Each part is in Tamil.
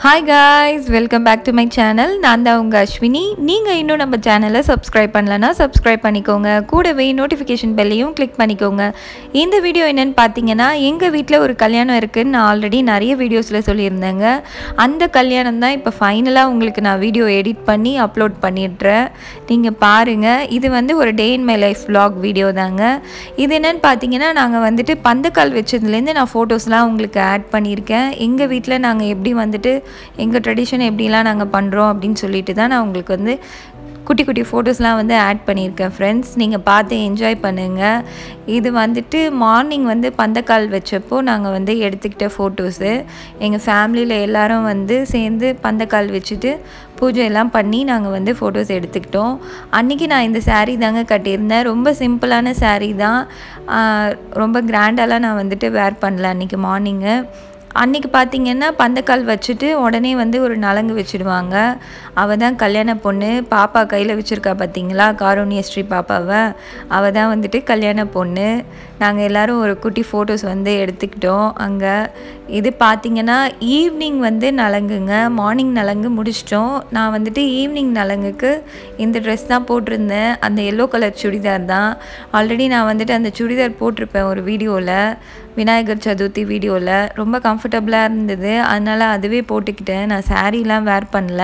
hi guys welcome back to my channel நான் தான் உங்கள் அஸ்வினி நீங்கள் இன்னும் நம்ம சேனலை சப்ஸ்கிரைப் பண்ணலன்னா சப்ஸ்கிரைப் பண்ணிக்கோங்க கூடவே நோட்டிஃபிகேஷன் பெல்லையும் கிளிக் பண்ணிக்கோங்க இந்த வீடியோ என்னன்னு பார்த்தீங்கன்னா எங்கள் வீட்டில் ஒரு கல்யாணம் இருக்குதுன்னு நான் ஆல்ரெடி நிறைய வீடியோஸில் சொல்லியிருந்தேங்க அந்த கல்யாணம் தான் இப்போ ஃபைனலாக உங்களுக்கு நான் வீடியோ எடிட் பண்ணி அப்லோட் பண்ணிடுறேன் நீங்கள் பாருங்கள் இது வந்து ஒரு day in my life vlog video தாங்க இது என்னன்னு பார்த்தீங்கன்னா நாங்கள் வந்துட்டு பந்தக்கால் வச்சதுலேருந்து நான் ஃபோட்டோஸ்லாம் உங்களுக்கு ஆட் பண்ணியிருக்கேன் எங்கள் வீட்டில் நாங்கள் எப்படி வந்துட்டு எங்கள் ட்ரெடிஷன் எப்படிலாம் நாங்கள் பண்ணுறோம் அப்படின்னு சொல்லிட்டு தான் நான் உங்களுக்கு வந்து குட்டி குட்டி ஃபோட்டோஸ்லாம் வந்து ஆட் பண்ணியிருக்கேன் ஃப்ரெண்ட்ஸ் நீங்கள் பார்த்து என்ஜாய் பண்ணுங்கள் இது வந்துட்டு மார்னிங் வந்து பந்தக்கால் வச்சப்போ நாங்கள் வந்து எடுத்துக்கிட்ட ஃபோட்டோஸு எங்கள் ஃபேமிலியில் எல்லாரும் வந்து சேர்ந்து பந்தக்கால் வச்சுட்டு பூஜை எல்லாம் பண்ணி நாங்கள் வந்து ஃபோட்டோஸ் எடுத்துக்கிட்டோம் அன்றைக்கி நான் இந்த saree தாங்க கட்டியிருந்தேன் ரொம்ப சிம்பிளான saree தான் ஆஹ் ரொம்ப கிராண்டாலாம் நான் வந்துட்டு வேர் பண்ணல அன்றைக்கி மார்னிங்கு அன்றைக்கி பார்த்தீங்கன்னா பந்தக்கால் வச்சுட்டு உடனே வந்து ஒரு நலங்கு வச்சுடுவாங்க அவள் தான் கல்யாண பொண்ணு பாப்பா கையில் வச்சுருக்கா பார்த்தீங்களா காரோனிய ஸ்ரீ பாப்பாவை அவள் தான் வந்துட்டு கல்யாண பொண்ணு நாங்கள் எல்லோரும் ஒரு குட்டி ஃபோட்டோஸ் வந்து எடுத்துக்கிட்டோம் அங்கே இது பார்த்தீங்கன்னா ஈவினிங் வந்து நலங்குங்க மார்னிங் நலங்கு முடிச்சிட்டோம் நான் வந்துட்டு ஈவினிங் நலங்குக்கு இந்த ட்ரெஸ் தான் போட்டிருந்தேன் அந்த எல்லோ கலர் சுடிதார் தான் ஆல்ரெடி நான் வந்துட்டு அந்த சுடிதார் போட்டிருப்பேன் ஒரு வீடியோவில் விநாயகர் சதுர்த்தி வீடியோவில் ரொம்ப கம்ஃபர்டபுளாக இருந்தது அதனால் அதுவே போட்டுக்கிட்டேன் நான் சாரீலாம் வேர் பண்ணல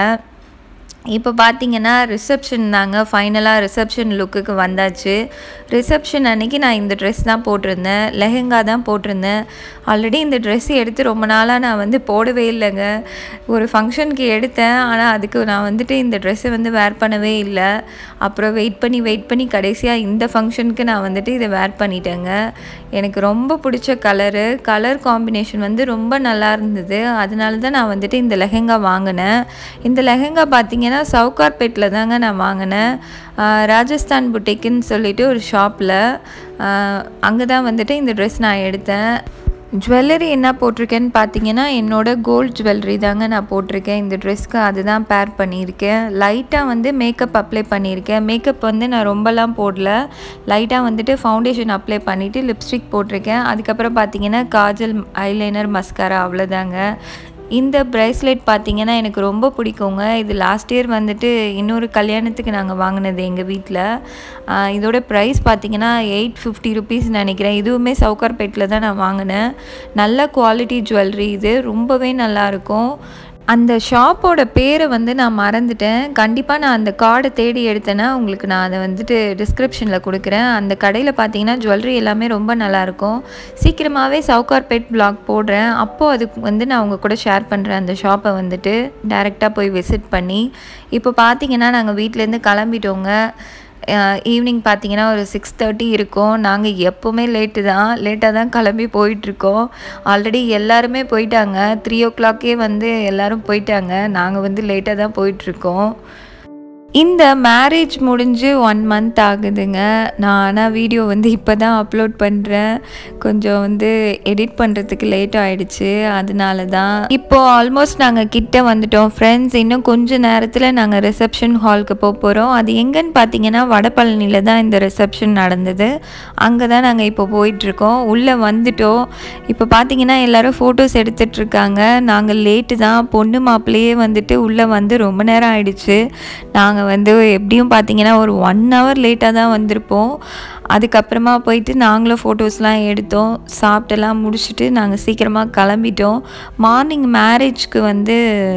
இப்போ பார்த்தீங்கன்னா ரிசப்ஷன் தாங்க ஃபைனலாக ரிசப்ஷன் லுக்குக்கு வந்தாச்சு ரிசப்ஷன் அன்னைக்கு நான் இந்த ட்ரெஸ் தான் போட்டிருந்தேன் லெஹெங்கா தான் போட்டிருந்தேன் ஆல்ரெடி இந்த ட்ரெஸ் எடுத்து ரொம்ப நாளாக நான் வந்து போடவே இல்லைங்க ஒரு ஃபங்க்ஷனுக்கு எடுத்தேன் ஆனால் அதுக்கு நான் வந்துட்டு இந்த ட்ரெஸ்ஸை வந்து வேர் பண்ணவே இல்லை அப்புறம் வெயிட் பண்ணி வெயிட் பண்ணி கடைசியாக இந்த ஃபங்க்ஷனுக்கு நான் வந்துட்டு இதை வேர் பண்ணிட்டேங்க எனக்கு ரொம்ப பிடிச்ச கலரு கலர் காம்பினேஷன் வந்து ரொம்ப நல்லா இருந்தது அதனால தான் நான் வந்துட்டு இந்த லெஹெங்கா வாங்கினேன் இந்த லெஹெங்கா பார்த்தீங்கன்னா சவுகார்பேட்டில் தாங்க நான் வாங்கினேன் ஆஹ் ராஜஸ்தான் புட்டிக்குன்னு சொல்லிட்டு ஒரு ஷாப்பில் அங்கே தான் வந்துட்டு இந்த ட்ரெஸ் நான் எடுத்தேன் ஜுவல்லரி என்ன போட்டிருக்கேன்னு பார்த்தீங்கன்னா என்னோட கோல்ட் ஜுவல்லரி தாங்க நான் போட்டிருக்கேன் இந்த ட்ரெஸ்க்கு அதுதான் பேர் பண்ணியிருக்கேன் லைட்டாக வந்து மேக்கப் அப்ளை பண்ணியிருக்கேன் மேக்கப் வந்து நான் ரொம்பலாம் போடல லைட்டாக வந்துட்டு ஃபவுண்டேஷன் அப்ளை பண்ணிவிட்டு லிப்ஸ்டிக் போட்டிருக்கேன் அதுக்கப்புறம் பார்த்தீங்கன்னா காஜல் ஐலைனர் மஸ்காரா அவ்வளோதாங்க இந்த ப்ரேஸ்லெட் பார்த்தீங்கன்னா எனக்கு ரொம்ப பிடிக்குங்க இது லாஸ்ட் இயர் வந்துட்டு இன்னொரு கல்யாணத்துக்கு நாங்கள் வாங்கினது எங்கள் வீட்டில் இதோட ப்ரைஸ் பார்த்தீங்கன்னா எயிட் ஃபிஃப்டி ருபீஸ் நினைக்கிறேன் இதுவுமே சவுகார்பேட்டில் தான் நான் வாங்கினேன் நல்ல குவாலிட்டி ஜுவல்லரி இது ரொம்பவே நல்லாயிருக்கும் அந்த ஷாப்போட பேரை வந்து நான் மறந்துட்டேன் கண்டிப்பாக நான் அந்த கார்டை தேடி எடுத்தேன்னா உங்களுக்கு நான் அதை வந்துட்டு டிஸ்கிரிப்ஷனில் கொடுக்குறேன் அந்த கடையில் பார்த்தீங்கன்னா ஜுவல்லரி எல்லாமே ரொம்ப நல்லாயிருக்கும் சீக்கிரமாகவே சவுகார்பேட் பிளாக் போடுறேன் அப்போது அதுக்கு வந்து நான் உங்கள் கூட ஷேர் பண்ணுறேன் அந்த ஷாப்பை வந்துட்டு டேரெக்டாக போய் விசிட் பண்ணி இப்போ பார்த்தீங்கன்னா நாங்கள் வீட்டிலேருந்து கிளம்பிட்டோங்க ஈவினிங் பார்த்தீங்கன்னா ஒரு சிக்ஸ் தேர்ட்டி இருக்கும் நாங்கள் எப்போவுமே லேட்டு தான் லேட்டாக தான் கிளம்பி போயிட்டுருக்கோம் ஆல்ரெடி எல்லாருமே போயிட்டாங்க த்ரீ ஓ கிளாக்கே வந்து எல்லோரும் போயிட்டாங்க நாங்கள் வந்து லேட்டாக தான் போயிட்டுருக்கோம் இந்த மேரேஜ் முடிஞ்சு ஒன் மந்த் ஆகுதுங்க நான் ஆனால் வீடியோ வந்து இப்போ தான் அப்லோட் பண்ணுறேன் கொஞ்சம் வந்து எடிட் பண்ணுறதுக்கு லேட் ஆகிடுச்சு அதனால தான் இப்போது ஆல்மோஸ்ட் நாங்கள் கிட்ட வந்துட்டோம் ஃப்ரெண்ட்ஸ் இன்னும் கொஞ்ச நேரத்தில் நாங்கள் ரிசப்ஷன் ஹாலுக்கு போக போகிறோம் அது எங்கன்னு பார்த்தீங்கன்னா வடபழனியில் தான் இந்த ரிசப்ஷன் நடந்தது அங்கே தான் நாங்கள் இப்போ போயிட்டுருக்கோம் உள்ளே வந்துட்டோம் இப்போ பார்த்தீங்கன்னா எல்லோரும் ஃபோட்டோஸ் எடுத்துட்ருக்காங்க நாங்கள் லேட்டு தான் பொண்ணு மாப்பிள்ளையே வந்துட்டு உள்ளே வந்து ரொம்ப நேரம் ஆயிடுச்சு நாங்கள் வந்து எப்படியும் பார்த்தீங்கன்னா ஒரு ஒன் ஹவர் லேட்டாக தான் வந்திருப்போம் அதுக்கப்புறமா போயிட்டு நாங்களும் ஃபோட்டோஸ்லாம் எடுத்தோம் சாப்பிட்டெல்லாம் முடிச்சுட்டு நாங்கள் சீக்கிரமாக கிளம்பிட்டோம் மார்னிங் மேரேஜ்க்கு வந்து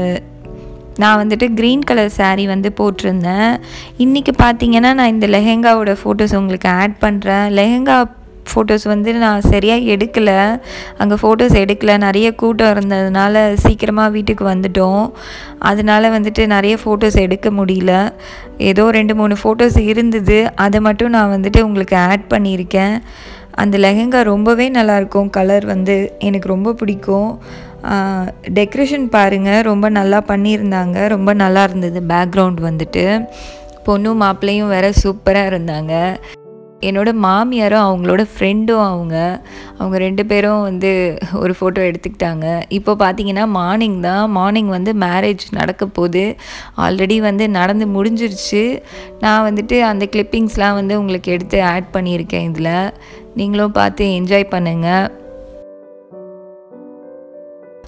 நான் வந்துட்டு க்ரீன் கலர் saree வந்து போட்டிருந்தேன் இன்றைக்கி பார்த்தீங்கன்னா நான் இந்த லெஹெங்காவோட ஃபோட்டோஸ் உங்களுக்கு ஆட் பண்ணுறேன் லெஹெங்கா ஃபோட்டோஸ் வந்து நான் சரியாக எடுக்கலை அங்கே ஃபோட்டோஸ் எடுக்கலை நிறைய கூட்டம் இருந்ததுனால சீக்கிரமாக வீட்டுக்கு வந்துட்டோம் அதனால வந்துட்டு நிறைய ஃபோட்டோஸ் எடுக்க முடியல ஏதோ ரெண்டு மூணு ஃபோட்டோஸ் இருந்தது அதை மட்டும் நான் வந்துட்டு உங்களுக்கு ஆட் பண்ணியிருக்கேன் அந்த லெஹெங்கா ரொம்பவே நல்லாயிருக்கும் கலர் வந்து எனக்கு ரொம்ப பிடிக்கும் டெக்கரேஷன் பாருங்கள் ரொம்ப நல்லா பண்ணியிருந்தாங்க ரொம்ப நல்லா இருந்தது பேக்ரவுண்ட் வந்துட்டு பொண்ணும் மாப்பிள்ளையும் வேற சூப்பராக இருந்தாங்க என்னோட மாமியாரும் அவங்களோட ஃப்ரெண்டும் அவங்க அவங்க ரெண்டு பேரும் வந்து ஒரு ஃபோட்டோ எடுத்துக்கிட்டாங்க இப்போ பார்த்தீங்கன்னா மார்னிங் தான் மார்னிங் வந்து மேரேஜ் நடக்க போகுது ஆல்ரெடி வந்து நடந்து முடிஞ்சிருச்சு நான் வந்துட்டு அந்த கிளிப்பிங்ஸ்லாம் வந்து உங்களுக்கு எடுத்து ஆட் பண்ணியிருக்கேன் இதில் நீங்களும் பார்த்து என்ஜாய் பண்ணுங்கள்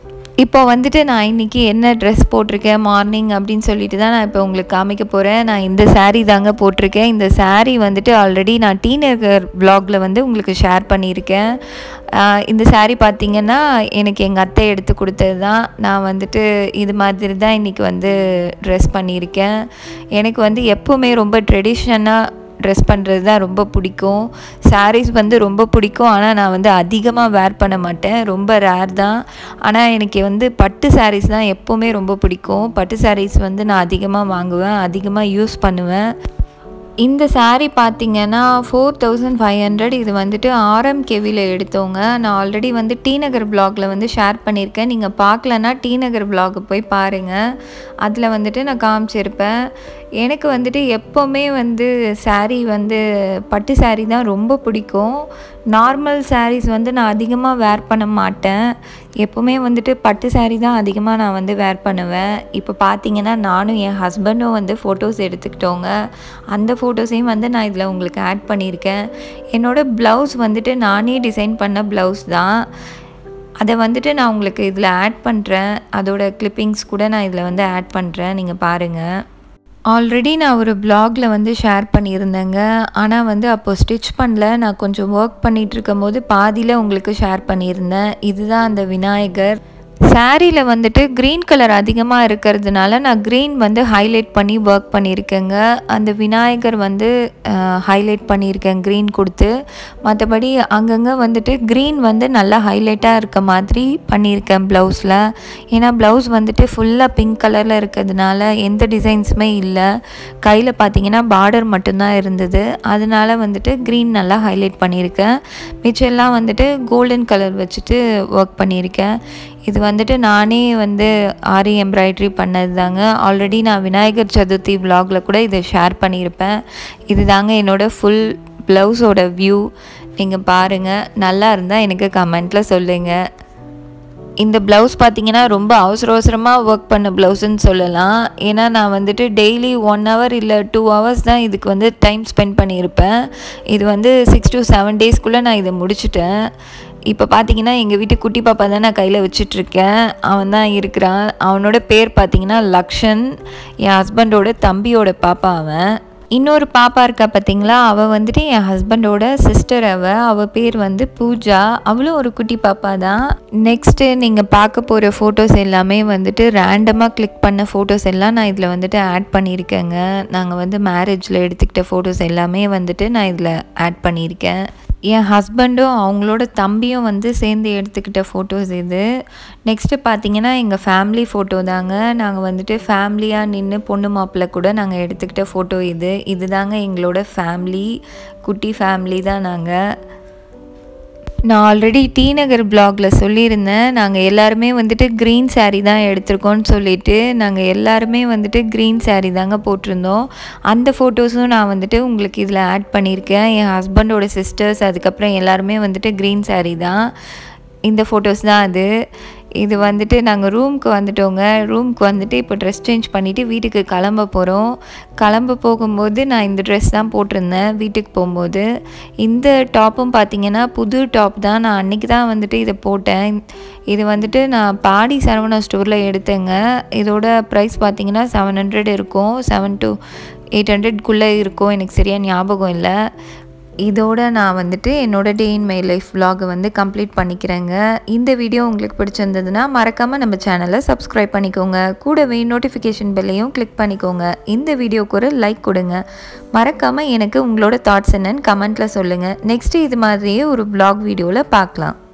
இப்போ வந்துட்டு நான் இன்றைக்கி என்ன ட்ரெஸ் போட்டிருக்கேன் மார்னிங் அப்படின்னு சொல்லிட்டு தான் நான் இப்போ உங்களுக்கு காமிக்க போகிறேன் நான் இந்த saree தாங்க போட்டிருக்கேன் இந்த saree வந்துட்டு ஆல்ரெடி நான் டீ நகர் vlogல வந்து உங்களுக்கு ஷேர் பண்ணியிருக்கேன் ஆஹ் இந்த saree பார்த்தீங்கன்னா எனக்கு எங்கள் அத்தை எடுத்து கொடுத்தது தான் நான் வந்துட்டு இது மாதிரி தான் இன்றைக்கி வந்து ட்ரெஸ் பண்ணியிருக்கேன் எனக்கு வந்து எப்போவுமே ரொம்ப ட்ரெடிஷ்னலாக ட்ரெஸ் பண்ணுறது தான் ரொம்ப பிடிக்கும் sarees வந்து ரொம்ப பிடிக்கும் ஆனால் நான் வந்து அதிகமாக வேர் பண்ண மாட்டேன் ரொம்ப ரேர் தான் ஆனால் எனக்கு வந்து பட்டு sarees தான் எப்போவுமே ரொம்ப பிடிக்கும் பட்டு sarees வந்து நான் அதிகமாக வாங்குவேன் அதிகமாக யூஸ் பண்ணுவேன் இந்த saree பார்த்தீங்கன்னா ஃபோர் தௌசண்ட் ஃபைவ் ஹண்ட்ரட் இது வந்துட்டு ஆர்எம்கேவியில் எடுத்தவங்க நான் ஆல்ரெடி வந்து டி நகர் பிளாகில் வந்து ஷேர் பண்ணியிருக்கேன் நீங்கள் பார்க்கலன்னா டி நகர் பிளாக் போய் பாருங்கள் அதில் வந்துட்டு நான் காமிச்சிருப்பேன் எனக்கு வந்துட்டு எப்போவுமே வந்து saree வந்து பட்டு saree தான் ரொம்ப பிடிக்கும் நார்மல் sarees வந்து நான் அதிகமாக வேர் பண்ண மாட்டேன் எப்போவுமே வந்துட்டு பட்டு saree தான் அதிகமாக நான் வந்து வேர் பண்ணுவேன் இப்போ பார்த்தீங்கன்னா நானும் என் ஹஸ்பண்டும் வந்து ஃபோட்டோஸ் எடுத்துக்கிட்டோங்க அந்த ஃபோட்டோஸையும் வந்து நான் இதில் உங்களுக்கு ஆட் பண்ணியிருக்கேன் என்னோடய ப்ளவுஸ் வந்துட்டு நானே டிசைன் பண்ண ப்ளவுஸ் தான் அதை வந்துட்டு நான் உங்களுக்கு இதில் ஆட் பண்ணுறேன் அதோட கிளிப்பிங்ஸ் கூட நான் இதில் வந்து ஆட் பண்ணுறேன் நீங்கள் பாருங்கள் ஆல்ரெடி நான் ஒரு ப்ளாகில் வந்து ஷேர் பண்ணியிருந்தேங்க ஆனால் வந்து அப்போது ஸ்டிச் பண்ணல நான் கொஞ்சம் ஒர்க் பண்ணிகிட்டு இருக்கும்போது பாதியில் உங்களுக்கு ஷேர் பண்ணியிருந்தேன் இதுதான் அந்த விநாயகர் சாரியில் வந்துட்டு க்ரீன் கலர் அதிகமாக இருக்கிறதுனால நான் க்ரீன் வந்து ஹைலைட் பண்ணி ஒர்க் பண்ணியிருக்கேங்க அந்த விநாயகர் வந்து ஹைலைட் பண்ணியிருக்கேன் க்ரீன் கொடுத்து மற்றபடி அங்கங்கே வந்துட்டு க்ரீன் வந்து நல்லா ஹைலைட்டாக இருக்க மாதிரி பண்ணியிருக்கேன் ப்ளவுஸில் ஏன்னா ப்ளவுஸ் வந்துட்டு ஃபுல்லாக பிங்க் கலரில் இருக்கிறதுனால எந்த டிசைன்ஸுமே இல்லை கையில் பார்த்தீங்கன்னா பார்டர் மட்டும்தான் இருந்தது அதனால வந்துட்டு க்ரீன் நல்லா ஹைலைட் பண்ணியிருக்கேன் மிச்சம் வந்துட்டு கோல்டன் கலர் வச்சுட்டு ஒர்க் பண்ணியிருக்கேன் இது வந்துட்டு நானே வந்து ஆரி எம்ப்ராய்ட்ரி பண்ணது தாங்க ஆல்ரெடி நான் விநாயகர் சதுர்த்தி vlogல கூட இதை ஷேர் பண்ணியிருப்பேன் இது தாங்க என்னோடய ஃபுல் ப்ளவுஸோட வியூ நீங்கள் பாருங்கள் நல்லா இருந்தால் எனக்கு கமெண்ட்டில் சொல்லுங்கள் இந்த ப்ளவுஸ் பார்த்தீங்கன்னா ரொம்ப அவசர அவசரமாக ஒர்க் பண்ண ப்ளவுஸுன்னு சொல்லலாம் ஏன்னா நான் வந்துட்டு டெய்லி ஒன் ஹவர் இல்லை டூ ஹவர்ஸ் தான் இதுக்கு வந்து டைம் ஸ்பெண்ட் பண்ணியிருப்பேன் இது வந்து சிக்ஸ் டு செவன் டேஸ்க்குள்ளே நான் இதை முடிச்சிட்டேன் இப்போ பார்த்தீங்கன்னா எங்கள் வீட்டு குட்டி பாப்பா தான் நான் கையில் வச்சிட்ருக்கேன் அவன் தான் இருக்கிறான் அவனோட பேர் பார்த்தீங்கன்னா லக்ஷன் என் ஹஸ்பண்டோட தம்பியோட பாப்பா அவன் இன்னொரு பாப்பா இருக்கா பார்த்தீங்களா அவள் வந்துட்டு என் ஹஸ்பண்டோட சிஸ்டர் அவள் அவள் பேர் வந்து பூஜா அவளும் ஒரு குட்டி பாப்பா தான் நெக்ஸ்ட்டு நீங்கள் பார்க்க போகிற ஃபோட்டோஸ் எல்லாமே வந்துட்டு ரேண்டமாக கிளிக் பண்ண ஃபோட்டோஸ் எல்லாம் நான் இதில் வந்துட்டு ஆட் பண்ணியிருக்கேங்க நாங்கள் வந்து மேரேஜில் எடுத்துக்கிட்ட ஃபோட்டோஸ் எல்லாமே வந்துட்டு நான் இதில் ஆட் பண்ணியிருக்கேன் என் ஹஸ்பண்டும் அவங்களோட தம்பியும் வந்து சேர்ந்து எடுத்துக்கிட்ட ஃபோட்டோஸ் இது நெக்ஸ்ட்டு பார்த்தீங்கன்னா எங்கள் ஃபேமிலி ஃபோட்டோ தாங்க நாங்கள் வந்துட்டு ஃபேமிலியாக நின்று பொண்ணு மாப்பிள்ளை கூட நாங்கள் எடுத்துக்கிட்ட ஃபோட்டோ இது இது தாங்க எங்களோட ஃபேமிலி குட்டி ஃபேமிலி தான் நாங்கள் நான் ஆல்ரெடி டி நகர் பிளாகில் சொல்லியிருந்தேன் நாங்கள் எல்லாருமே வந்துட்டு க்ரீன் saree தான் எடுத்திருக்கோம்னு சொல்லிட்டு நாங்கள் எல்லாருமே வந்துட்டு க்ரீன் saree தாங்க போட்டிருந்தோம் அந்த ஃபோட்டோஸும் நான் வந்துட்டு உங்களுக்கு இதில் ஆட் பண்ணியிருக்கேன் என் ஹஸ்பண்டோட சிஸ்டர்ஸ் அதுக்கப்புறம் எல்லாருமே வந்துட்டு க்ரீன் saree தான் இந்த ஃபோட்டோஸ் தான் அது இது வந்துட்டு நாங்கள் ரூமுக்கு வந்துட்டோங்க ரூமுக்கு வந்துட்டு இப்போ ட்ரெஸ் சேஞ்ச் பண்ணிவிட்டு வீட்டுக்கு கிளம்ப போகிறோம் கிளம்ப போகும்போது நான் இந்த ட்ரெஸ் தான் போட்டிருந்தேன் வீட்டுக்கு போகும்போது இந்த டாப்பும் பார்த்தீங்கன்னா புது டாப் தான் நான் அன்றைக்கி தான் வந்துட்டு இதை போட்டேன் இது வந்துட்டு நான் பாடி சரவணா ஸ்டோரில் எடுத்தேங்க இதோட ப்ரைஸ் பார்த்தீங்கன்னா செவன் ஹண்ட்ரட் இருக்கும் செவன் டு எயிட் ஹண்ட்ரட்குள்ளே இருக்கும் எனக்கு சரியாக ஞாபகம் இல்லை இதோட நான் வந்துட்டு என்னோட day in my life vlog வந்து கம்ப்ளீட் பண்ணிக்கிறேங்க இந்த வீடியோ உங்களுக்கு பிடிச்சிருந்ததுன்னா மறக்காமல் நம்ம சேனலை சப்ஸ்கிரைப் பண்ணிக்கோங்க கூடவே நோட்டிஃபிகேஷன் பெல்லையும் கிளிக் பண்ணிக்கோங்க இந்த வீடியோக்கு ஒரு லைக் கொடுங்க மறக்காமல் எனக்கு உங்களோட தாட்ஸ் என்னன்னு கமெண்ட்டில் சொல்லுங்கள் நெக்ஸ்ட்டு இது மாதிரியே ஒரு vlog வீடியோவில் பார்க்கலாம்